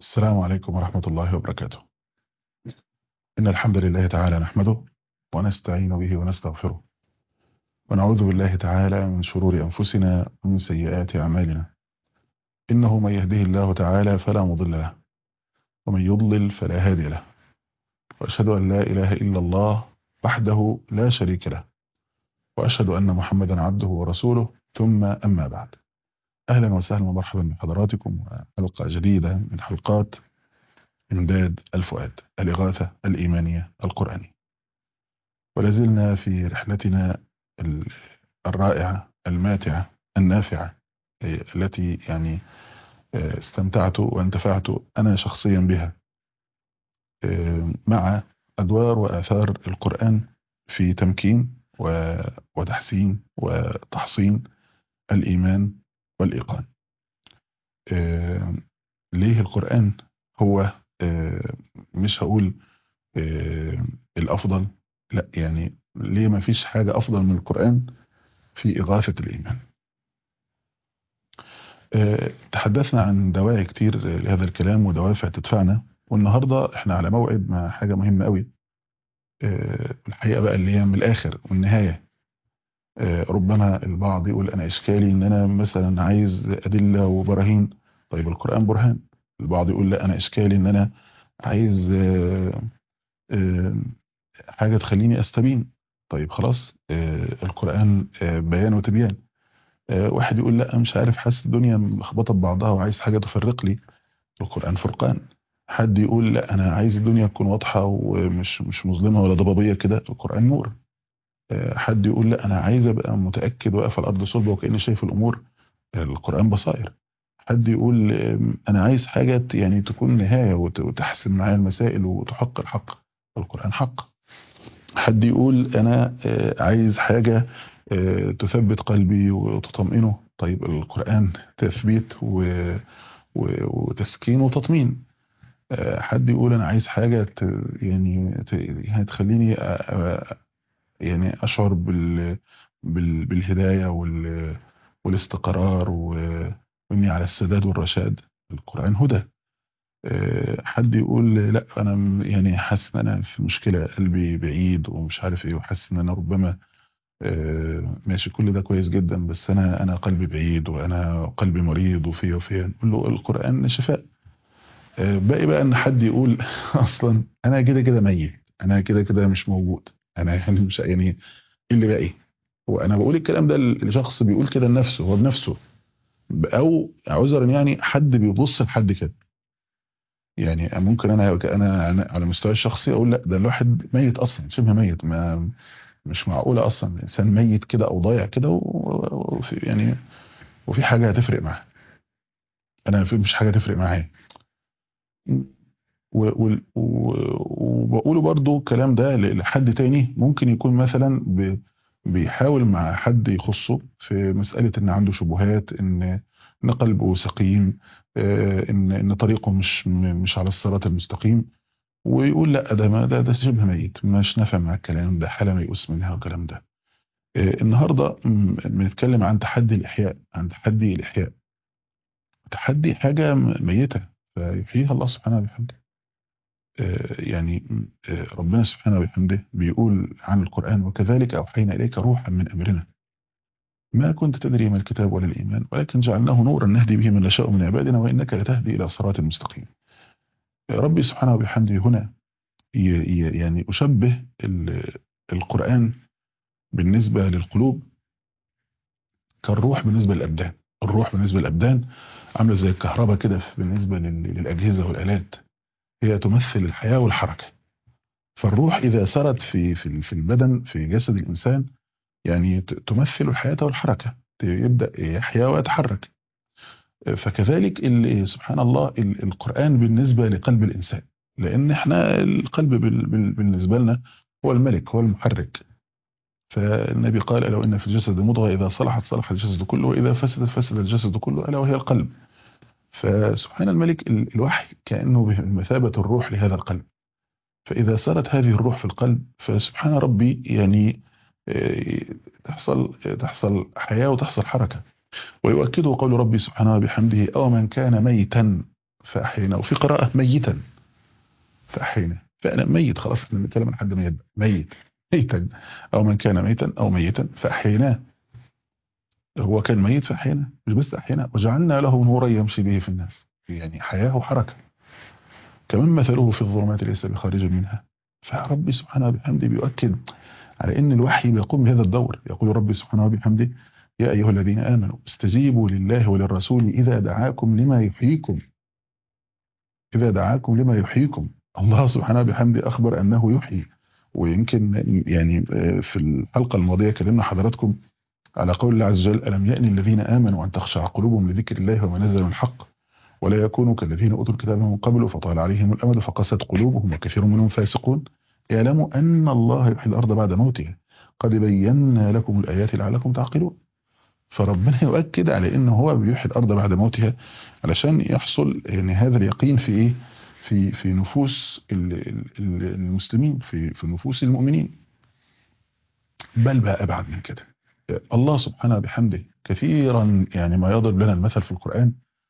السلام عليكم ورحمة الله وبركاته إن الحمد لله تعالى نحمده ونستعين به ونستغفره ونعوذ بالله تعالى من شرور أنفسنا ومن سيئات أعمالنا إنه من يهده الله تعالى فلا مضل له ومن يضلل فلا هادي له وأشهد أن لا إله إلا الله وحده لا شريك له وأشهد أن محمدا عبده ورسوله ثم أما بعد أهلا وسهلا ومرحبا بحضراتكم وحلقة جديدة من حلقات إمداد الفؤاد الإغاثة الإيمانية القرآنية ولازلنا في رحلتنا الرائعة الماتعة النافعة التي يعني استمتعت وانتفعت أنا شخصيا بها مع أدوار وآثار القرآن في تمكين وتحسين وتحصين الإيمان والإيقان آه ليه القرآن هو آه مش هقول آه الأفضل لا يعني ليه ما فيش حاجة أفضل من القرآن في إغاثة الإيمان تحدثنا عن دواعي كتير لهذا الكلام ودوافع تدفعنا والنهاردة احنا على موعد مع حاجة مهمة قوي الحقيقة بقى اللي هي من الآخر والنهاية ربما البعض يقول أنا إشكالي إن أنا مثلا عايز أدلة وبراهين طيب القرآن برهان البعض يقول لا أنا إشكالي إن أنا عايز حاجة تخليني أستبين طيب خلاص القرآن بيان وتبيان واحد يقول لا مش عارف حاسس الدنيا مخبطة ببعضها وعايز حاجة تفرق لي القرآن فرقان حد يقول لا أنا عايز الدنيا تكون واضحة ومش مش مظلمة ولا ضبابية كده القرآن نور حد يقول لا انا عايز ابقى متاكد واقف على الارض صلبه وكاني شايف الامور القران بصائر حد يقول انا عايز حاجه يعني تكون نهايه وتحسن معايا المسائل وتحق الحق القران حق حد يقول انا عايز حاجه تثبت قلبي وتطمئنه طيب القران تثبيت وتسكين وتطمين حد يقول انا عايز حاجه يعني يعني تخليني يعني أشعر بال... بال... بالهداية وال... والاستقرار و... وإني على السداد والرشاد القرآن هدى حد يقول لا أنا يعني حاسس إن أنا في مشكلة قلبي بعيد ومش عارف إيه وحاسس إن أنا ربما ماشي كل ده كويس جدا بس أنا أنا قلبي بعيد وأنا قلبي مريض وفي وفي نقول له القرآن شفاء باقي بقى إن حد يقول أصلا أنا كده كده ميت أنا كده كده مش موجود انا يعني مش يعني ايه اللي بقى ايه وانا بقول الكلام ده لشخص بيقول كده لنفسه هو بنفسه او عذرا يعني حد بيبص لحد كده يعني ممكن انا انا على المستوى الشخصي اقول لا ده الواحد ميت اصلا شبه ميت ما مش معقوله اصلا الانسان ميت كده او ضايع كده وفي يعني وفي حاجه هتفرق معاه انا في مش حاجه تفرق معايا وبقوله برضو الكلام ده لحد تاني ممكن يكون مثلا بيحاول مع حد يخصه في مسألة ان عنده شبهات ان ان قلبه سقيم ان ان طريقه مش مش على الصراط المستقيم ويقول لا ده ما ده ده شبه ميت مش نافع مع الكلام ده حالة ميؤوس منها والكلام ده النهارده بنتكلم عن تحدي الإحياء عن تحدي الإحياء تحدي حاجة ميتة فيحييها الله سبحانه وبحمده يعني ربنا سبحانه وبحمده بيقول عن القرآن وكذلك أوحينا إليك روحا من أمرنا ما كنت تدري ما الكتاب ولا الإيمان ولكن جعلناه نورا نهدي به من نشاء من عبادنا وإنك لتهدي إلى صراط مستقيم ربي سبحانه وبحمده هنا يعني أشبه القرآن بالنسبة للقلوب كالروح بالنسبة للأبدان الروح بالنسبة للأبدان عاملة زي الكهرباء كده بالنسبة للأجهزة والآلات هي تمثل الحياة والحركة فالروح إذا سرت في في في البدن في جسد الإنسان يعني تمثل الحياة والحركة يبدأ يحيا ويتحرك فكذلك سبحان الله القرآن بالنسبة لقلب الإنسان لأن احنا القلب بالنسبة لنا هو الملك هو المحرك فالنبي قال لو إن في الجسد مضغة إذا صلحت صلح الجسد كله وإذا فسدت فسد الجسد كله ألا وهي القلب فسبحان الملك الوحي كأنه بمثابة الروح لهذا القلب فإذا سرت هذه الروح في القلب فسبحان ربي يعني تحصل تحصل حياة وتحصل حركة ويؤكده قول ربي سبحانه بحمده أو من كان ميتا فأحيينا وفي قراءة ميتا فأحيينا فأنا ميت خلاص احنا بنتكلم عن حد ميت ميت ميتا أو من كان ميتا أو ميتا فأحييناه هو كان ميت فأحييناه مش بس أحييناه وجعلنا له نورا يمشي به في الناس يعني حياة وحركة كمان مثله في الظلمات ليس بخارج منها فربي سبحانه وبحمده بيؤكد على ان الوحي بيقوم بهذا الدور يقول ربي سبحانه وبحمده يا ايها الذين امنوا استجيبوا لله وللرسول اذا دعاكم لما يحييكم اذا دعاكم لما يحييكم الله سبحانه وبحمده اخبر انه يحيي ويمكن يعني في الحلقه الماضيه كلمنا حضراتكم على قول الله عز وجل الم يأن الذين امنوا ان تخشع قلوبهم لذكر الله وما نزل من الحق ولا يكونوا كالذين اوتوا الكتاب من قبل فطال عليهم الامد فقست قلوبهم وكثير منهم فاسقون اعلموا ان الله يحيي الارض بعد موتها قد بينا لكم الايات لعلكم تعقلون فربنا يؤكد على ان هو بيحيي الارض بعد موتها علشان يحصل يعني هذا اليقين في ايه في في نفوس المسلمين في في نفوس المؤمنين بل بقى ابعد من كده الله سبحانه بحمده كثيرا يعني ما يضرب لنا المثل في القرآن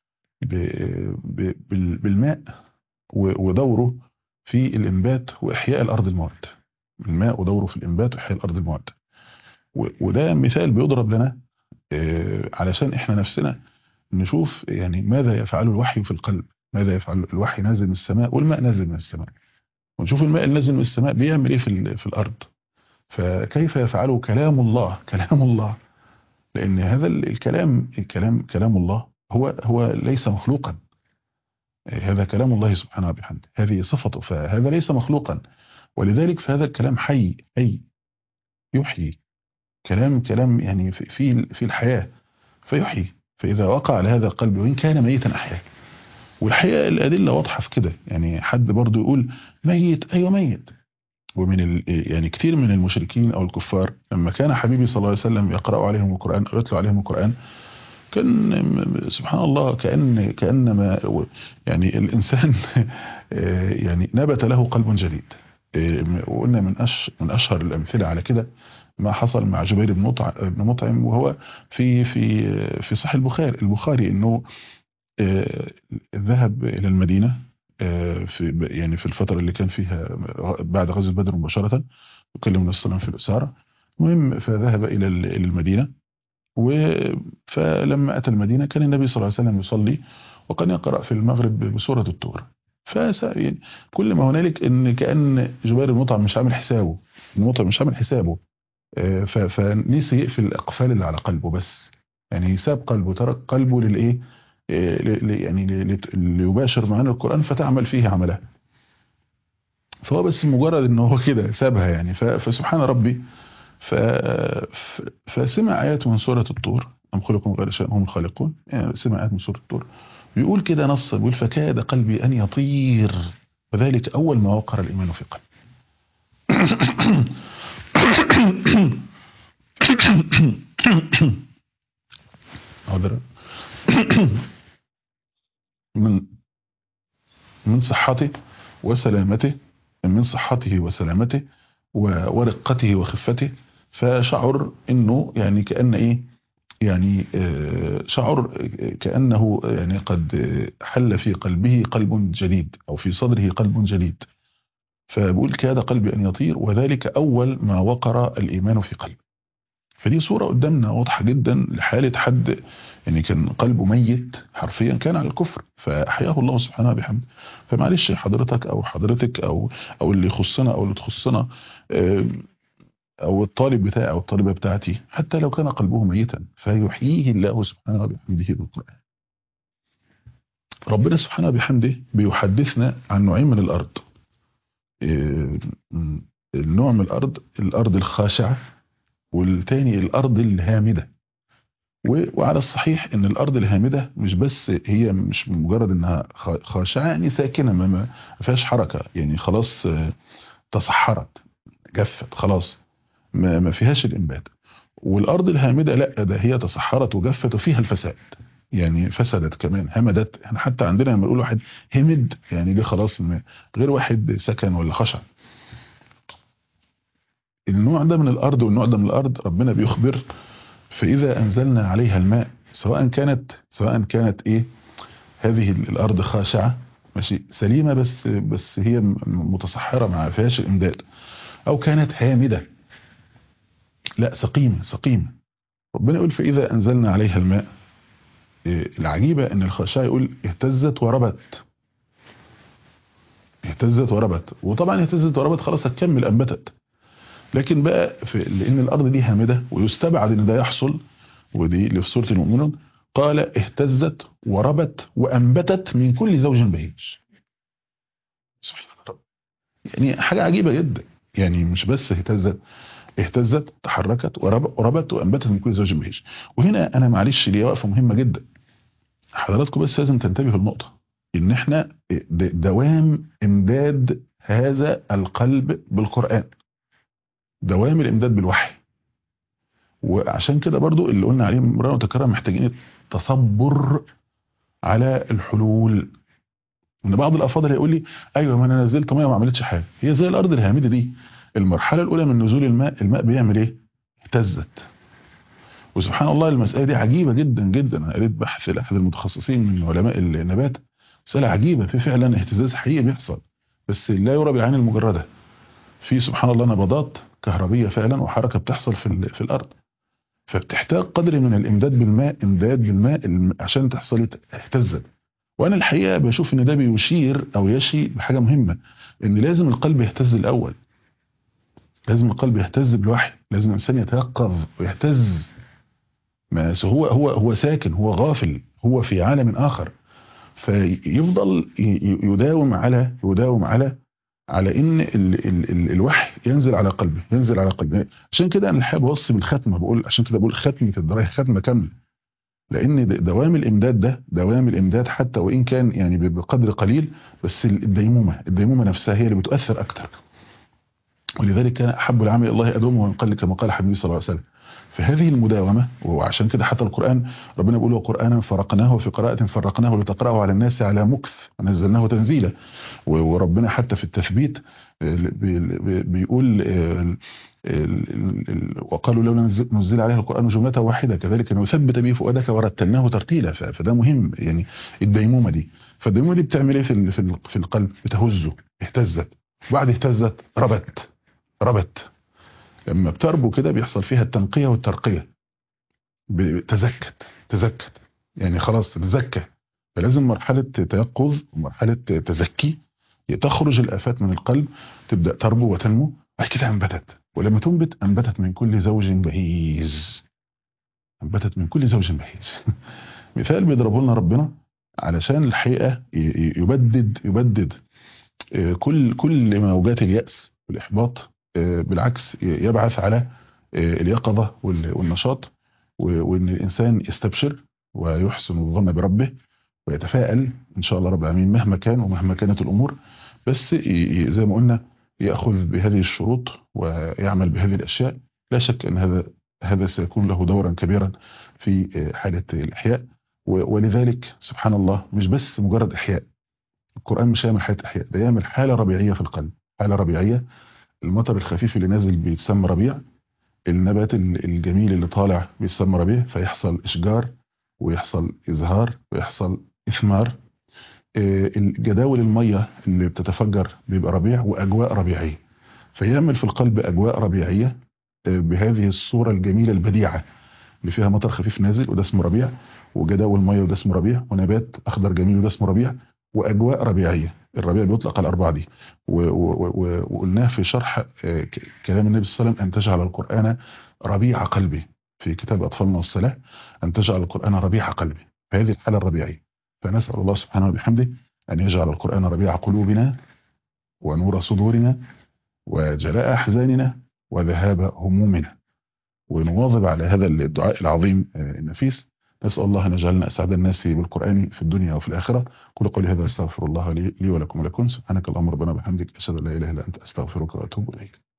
بالماء ودوره في الإنبات وإحياء الأرض الموت الماء ودوره في الإنبات وإحياء الأرض الموت وده مثال بيضرب لنا علشان إحنا نفسنا نشوف يعني ماذا يفعله الوحي في القلب ماذا يفعل الوحي نازل من السماء والماء نازل من السماء ونشوف الماء اللي نازل من السماء بيعمل ايه في, في الأرض فكيف يفعله كلام الله كلام الله لأن هذا الكلام الكلام كلام الله هو هو ليس مخلوقا هذا كلام الله سبحانه وبحمده هذه صفته فهذا ليس مخلوقا ولذلك فهذا الكلام حي حي يحيي كلام كلام يعني في في الحياة فيحيي فإذا وقع على هذا القلب وإن كان ميتا أحيا والحقيقة الأدلة واضحة في كده يعني حد برضو يقول ميت أيوة ميت ومن ال... يعني كتير من المشركين أو الكفار لما كان حبيبي صلى الله عليه وسلم يقرأ عليهم القرآن أو يتلو عليهم القرآن كان سبحان الله كأن كأنما يعني الإنسان يعني نبت له قلب جديد وقلنا من أش من أشهر الأمثلة على كده ما حصل مع جبير بن مطعم بن مطعم وهو في في في صحيح البخاري البخاري انه ذهب الى المدينه في يعني في الفتره اللي كان فيها بعد غزوه بدر مباشره وكلم النبي صلى الله عليه وسلم في الاساره المهم فذهب الى الى المدينه فلما اتى المدينه كان النبي صلى الله عليه وسلم يصلي وكان يقرا في المغرب بسوره الطور يعني كل ما هنالك ان كان جبير بن مطعم مش عامل حسابه المطعم مش عامل حسابه فنسي يقفل الاقفال اللي على قلبه بس يعني ساب قلبه ترك قلبه للايه يعني ليباشر معانا القران فتعمل فيه عملها فهو بس مجرد ان هو كده سابها يعني فسبحان ربي فسمع ايات من سوره الطور ام خلقكم غير شيء هم الخالقون يعني سمع ايات من سوره الطور بيقول كده نص بيقول فكاد قلبي ان يطير وذلك اول ما وقر الايمان في قلبي عذرا من من صحته وسلامته من صحته وسلامته ورقته وخفته فشعر انه يعني كأن ايه يعني شعر كأنه يعني قد حل في قلبه قلب جديد او في صدره قلب جديد فبقول كاد قلبي ان يطير وذلك اول ما وقر الايمان في قلبي فدي صورة قدامنا واضحة جدا لحالة حد يعني كان قلبه ميت حرفيا كان على الكفر فأحياه الله سبحانه بحمده فمعلش حضرتك أو حضرتك أو أو اللي يخصنا أو اللي تخصنا أو الطالب بتاعي أو الطالبة بتاعتي حتى لو كان قلبه ميتا فيحييه الله سبحانه بحمده بالقرآن ربنا سبحانه بحمده بيحدثنا عن نوعين من الأرض النوع من الأرض الأرض الخاشعة والتاني الأرض الهامدة وعلى الصحيح ان الأرض الهامدة مش بس هي مش مجرد انها خاشعة يعني ساكنة ما فيهاش حركة يعني خلاص تصحرت جفت خلاص ما, ما فيهاش الإنبات والأرض الهامدة لا ده هي تصحرت وجفت وفيها الفساد يعني فسدت كمان همدت احنا حتى عندنا لما نقول واحد همد يعني ده خلاص غير واحد سكن ولا خشع النوع ده من الأرض والنوع ده من الأرض ربنا بيخبر فإذا أنزلنا عليها الماء سواء كانت سواء كانت إيه هذه الارض خاشعه ماشي سليمه بس بس هي م- متصحره ما فيهاش امداد او كانت هامده لا سقيمه سقيمه ربنا يقول فاذا انزلنا عليها الماء إيه، العجيبه ان الخاشعه يقول اهتزت وربت اهتزت وربت وطبعا اهتزت وربت خلاص هتكمل انبتت لكن بقى في لان الارض دي هامده ويستبعد ان ده يحصل ودي اللي في سوره المؤمنون قال اهتزت وربت وانبتت من كل زوج بهيج سبحان الله يعني حاجه عجيبه جدا يعني مش بس اهتزت اهتزت تحركت ورب- وربت وانبتت من كل زوج بهيج وهنا انا معلش ليا وقفه مهمه جدا حضراتكم بس لازم تنتبهوا لنقطه ان احنا د- دوام امداد هذا القلب بالقران دوام الامداد بالوحي وعشان كده برضو اللي قلنا عليه مرة وتكرر محتاجين التصبر على الحلول ان بعض الافاضل هيقول لي ايوه ما انا نزلت ميه وما عملتش حاجه هي زي الارض الهامده دي المرحله الاولى من نزول الماء الماء بيعمل ايه اهتزت وسبحان الله المساله دي عجيبه جدا جدا انا قريت بحث لاحد المتخصصين من علماء النبات مساله عجيبه في فعلا اهتزاز حقيقي بيحصل بس لا يرى بالعين المجرده في سبحان الله نبضات كهربيه فعلا وحركه بتحصل في ال- في الارض فبتحتاج قدر من الامداد بالماء امداد بالماء الم- عشان تحصل اهتزت وانا الحقيقه بشوف ان ده بيشير او يشي بحاجه مهمه ان لازم القلب يهتز الاول لازم القلب يهتز بالوحي لازم الانسان يتيقظ ويهتز ما هو هو هو ساكن هو غافل هو في عالم اخر فيفضل ي- ي- يداوم على يداوم على على ان ال ال ال الوحي ينزل على قلبه ينزل على قلبه عشان كده انا الحقيقه بوصي بالختمه بقول عشان كده بقول ختمه الدرايه ختمه كامله لان د- دوام الامداد ده دوام الامداد حتى وان كان يعني ب- بقدر قليل بس ال- الديمومه الديمومه نفسها هي اللي بتؤثر اكتر ولذلك كان احب العمل الى الله ادومه وينقل كما قال حبيبي صلى الله عليه وسلم فهذه المداومه وعشان كده حتى القران ربنا بيقول وقرانا فرقناه وفي قراءه فرقناه لتقراه على الناس على مكث ونزلناه تنزيلا و- وربنا حتى في التثبيت بي- بي- بيقول ال- ال- ال- وقالوا لولا نزل- نزل عليه القرآن جملة واحدة كذلك نثبت به فؤادك ورتلناه ترتيلا ف- فده مهم يعني الديمومة دي فالديمومة دي بتعمل ايه في ال- في ال- في القلب بتهزه اهتزت بعد اهتزت ربت ربت لما بتربو كده بيحصل فيها التنقية والترقية ب- تزكت تزكت يعني خلاص تتزكى فلازم مرحلة تيقظ ومرحلة تزكي تخرج الآفات من القلب تبدأ تربو وتنمو بعد كده أنبتت ولما تنبت أنبتت من كل زوج بهيج أنبتت من كل زوج بهيج مثال بيضربه لنا ربنا علشان الحقيقة ي- ي- يبدد يبدد آه، كل كل موجات اليأس والإحباط آه، بالعكس ي- يبعث على آه، اليقظة وال- والنشاط و- وإن الإنسان يستبشر ويحسن الظن بربه ويتفائل إن شاء الله رب العالمين مهما كان ومهما كانت الأمور بس ي- ي- زي ما قلنا يأخذ بهذه الشروط ويعمل بهذه الأشياء لا شك أن هذا هذا سيكون له دورا كبيرا في آه، حالة الإحياء و- ولذلك سبحان الله مش بس مجرد إحياء القرآن مش هيعمل حالة إحياء ده يعمل حالة ربيعية في القلب حالة ربيعية المطر الخفيف اللي نازل بيتسمى ربيع النبات ال- الجميل اللي طالع بيتسمى ربيع فيحصل إشجار ويحصل إزهار ويحصل إثمار آه، الجداول المية اللي بتتفجر بيبقى ربيع وأجواء ربيعية فيعمل في القلب أجواء ربيعية آه، بهذه الصورة الجميلة البديعة اللي فيها مطر خفيف نازل وده اسمه ربيع وجداول مية وده اسمه ربيع ونبات أخضر جميل وده اسمه ربيع وأجواء ربيعية الربيع بيطلق على الأربعة دي و- و- و- وقلناه في شرح آه، ك- كلام النبي صلى الله عليه وسلم أن تجعل القرآن ربيع قلبي في كتاب أطفالنا والصلاة أن تجعل القرآن ربيع قلبي فهذه الحالة الربيعية فنسأل الله سبحانه وبحمده أن يجعل القرآن ربيع قلوبنا ونور صدورنا وجلاء أحزاننا وذهاب همومنا ونواظب على هذا الدعاء العظيم آه، النفيس نسأل الله أن يجعلنا أسعد الناس بالقرآن في الدنيا وفي الآخرة كل قولي هذا أستغفر الله لي, لي ولكم ولكم سبحانك اللهم ربنا وبحمدك أشهد أن لا إله إلا أنت أستغفرك وأتوب إليك